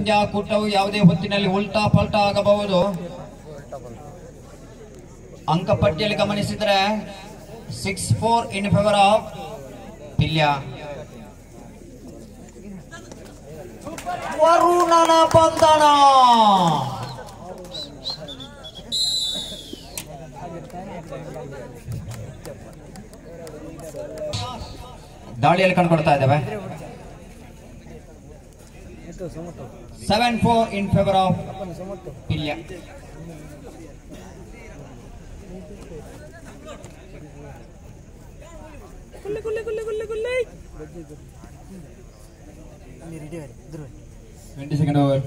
ಪಂದ್ಯಾಕೂಟವು ಯಾವುದೇ ಹೊತ್ತಿನಲ್ಲಿ ಉಲ್ಟಾ ಪಲ್ಟಾ ಆಗಬಹುದು ಅಂಕಪಟ್ಟಿಯಲ್ಲಿ ಗಮನಿಸಿದರೆ six four in favour of Pilya ವರುಣನ ಬಂಧನ ದಾಳಿಯಲ್ಲಿ ಕಂಡುಕೊಳ್ತಾ ಇದ್ದೇವೆ seven four in favour of Pilya twenty second over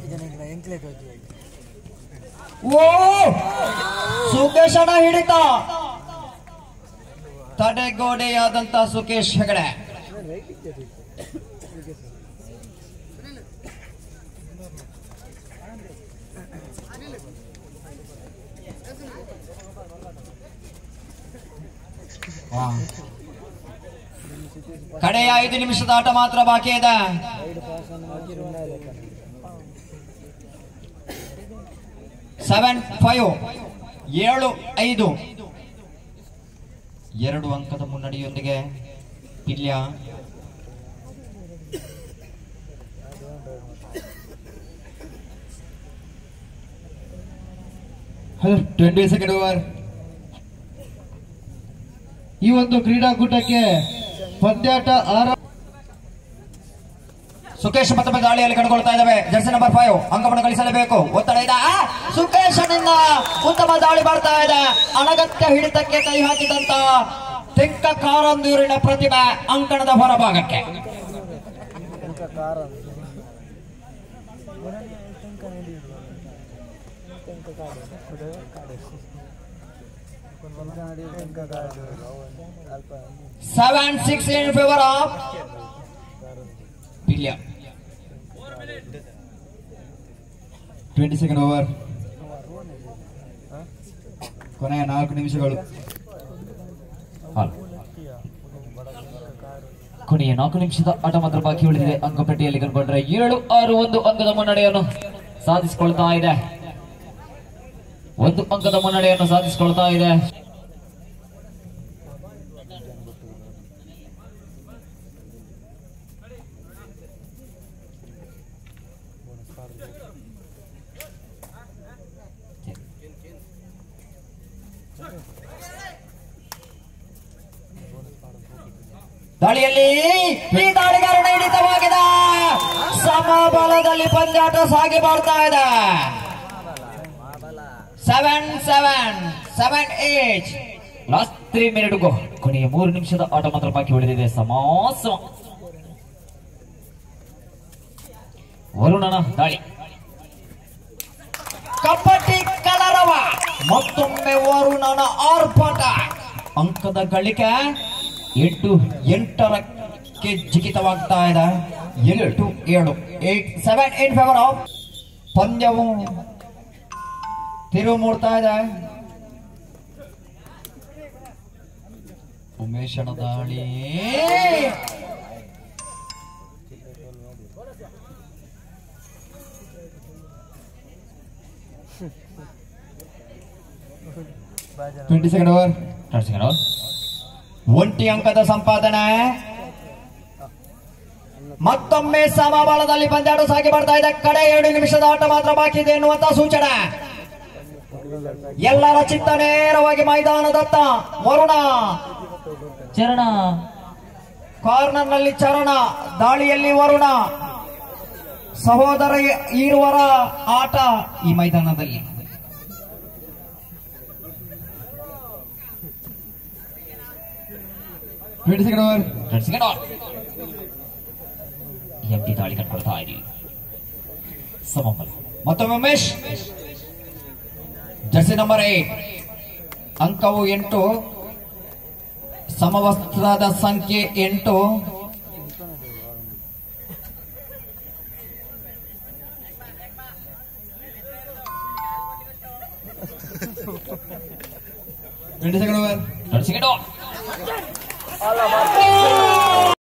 ಓ ಸುಖೇಶ್ ಅಣ್ಣ ಹಿಡಿತ ತಡೆಗೋಡೆಯಾದಂತ ಸುಖೇಶ್ ಹೆಗಡೆ ವಾ. ಕಡೆಯ ಐದು ನಿಮಿಷದ ಆಟ ಮಾತ್ರ ಬಾಕಿ ಇದೆ ಸೆವೆನ್ ಫೈವ್ ಏಳು ಐದು ಎರಡು ಅಂಕದ ಮುನ್ನಡೆಯೊಂದಿಗೆ ಪಿಲ್ಯ ಟ್ವೆಂಟಿ ಸೆಕೆಂಡ್ ಓವರ್ ಈ ಒಂದು ಕ್ರೀಡಾಕೂಟಕ್ಕೆ ಪಂದ್ಯಾಟ ಆರ ಸುಖೇಶ್ ಮತ್ತೊಮ್ಮೆ ದಾಳಿಯಲ್ಲಿ ಕಂಡುಕೊಳ್ತಾ ಇದ್ದಾವೆ ಜರ್ಸಿ ನಂಬರ್ ಫೈವ್ ಅಂಕವನ್ನು ಗಳಿಸಲೇಬೇಕು ಒತ್ತಡ ಇದೆ ಆ, ಸುಖೇಶನಿಂದ ಉತ್ತಮ ದಾಳಿ ಬರ್ತಾ ಇದೆ ಅನಗತ್ಯ ಹಿಡಿತಕ್ಕೆ ಕೈ ಹಾಕಿದಂತ ತೆಕ್ಕ ಕಾರಂದೂರಿನ ಪ್ರತಿಭೆ ಅಂಕಣದ ಹೊರಭಾಗಕ್ಕೆ seven six in favour of Pilya twenty second over ಕೊನೆಯ ನಾಲ್ಕು ನಿಮಿಷಗಳು ಕೊನೆಯ ನಾಲ್ಕು ನಿಮಿಷದ ಆಟ ಮಾತ್ರ ಬಾಕಿ ಉಳಿದಿದೆ ಅಂಕಪಟ್ಟಿಯಲ್ಲಿ ಕಂಡುಕೊಂಡ್ರೆ ಏಳು ಆರು ಒಂದು ಅಂಕದ ಮುನ್ನಡೆಯನ್ನು ಸಾಧಿಸಿಕೊಳ್ತಾ ಇದೆ ಒಂದು ಅಂಕದ ಮುನ್ನಡೆಯನ್ನು ಸಾಧಿಸಿಕೊಳ್ತಾ ಇದೆ ದಾಳಿಯಲ್ಲಿ ಈ ದಾಳಿಗಾರನ ಹಿಡಿತವಾಗಿದೆ ಸಮಬಲದಲ್ಲಿ ಪಂದ್ಯಾಟ ಸಾಗಿ ಬರ್ತಾ ಇದೆ seven seven seven eight last three minute go ಕೊನೆಯ ಮೂರು ನಿಮಿಷದ ಆಟ ಮಾತ್ರ ಬಾಕಿ ಉಳಿದಿದೆ ಸಮಾಸ ವರುಣನ ದಾಳಿ ಕಪಟಿ ಕಲರವ ಮತ್ತೊಮ್ಮೆ ವರುಣನ ಆರ್ಭಟ ಅಂಕದ ಗಳಿಕೆ ಎಂಟು ಎಂಟರಕ್ಕೆ ಜಿಗಿತವಾಗ್ತಾ ಇದೆ ಎಂಟು ಏಳು eight seven eight favour of ಪಂದ್ಯವು ತಿರುವು ಮೂಡ್ತಾ ಇದೆ ಉಮೇಶನ ದಾಳಿ ಟ್ವೆಂಟಿ ಸೆಕೆಂಡ್ ಓವರ್ ನಡ್ಸಿಕೊಂಡು ಒಂಟಿ ಅಂಕದ ಸಂಪಾದನೆ ಮತ್ತೊಮ್ಮೆ ಸಮಬಲದಲ್ಲಿ ಪಂದ್ಯಾಟ ಸಾಗಿ ಬರ್ತಾ ಇದೆ ಕಡೆ ಎರಡು ನಿಮಿಷದ ಆಟ ಮಾತ್ರ ಬಾಕಿ ಇದೆ ಎನ್ನುವಂತ ಸೂಚನೆ ಎಲ್ಲರ ಚಿತ್ತ ನೇರವಾಗಿ ಮೈದಾನದತ್ತ ವರುಣ ಚರಣ ಕಾರ್ನರ್ ನಲ್ಲಿ ಚರಣ ದಾಳಿಯಲ್ಲಿ ವರುಣ ಸಹೋದರ ಇರುವರ ಆಟ ಈ ಮೈದಾನದಲ್ಲಿ ಟ್ವೆಂಟಿ ಸೆಕೆಂಡ್ ಓವರ್ ನಡ್ಸಿಕೊಂಡು ಎಂಟಿ ದಾಳಿ ಕಂಡುಕೊಳ್ತಾ ಇದ್ದೀವಿ ಸಮಬಲ ಮತ್ತೊಮ್ಮೆ ಉಮೇಶ್ ಜರ್ಸಿ ನಂಬರ್ ಏಟ್ ಅಂಕವು ಎಂಟು ಸಮವಸ್ತ್ರದ ಸಂಖ್ಯೆ ಎಂಟು ಟ್ವೆಂಟಿ ಸೆಕೆಂಡ್ ಓವರ್ ನಡ್ಸಿಕೊಂಡು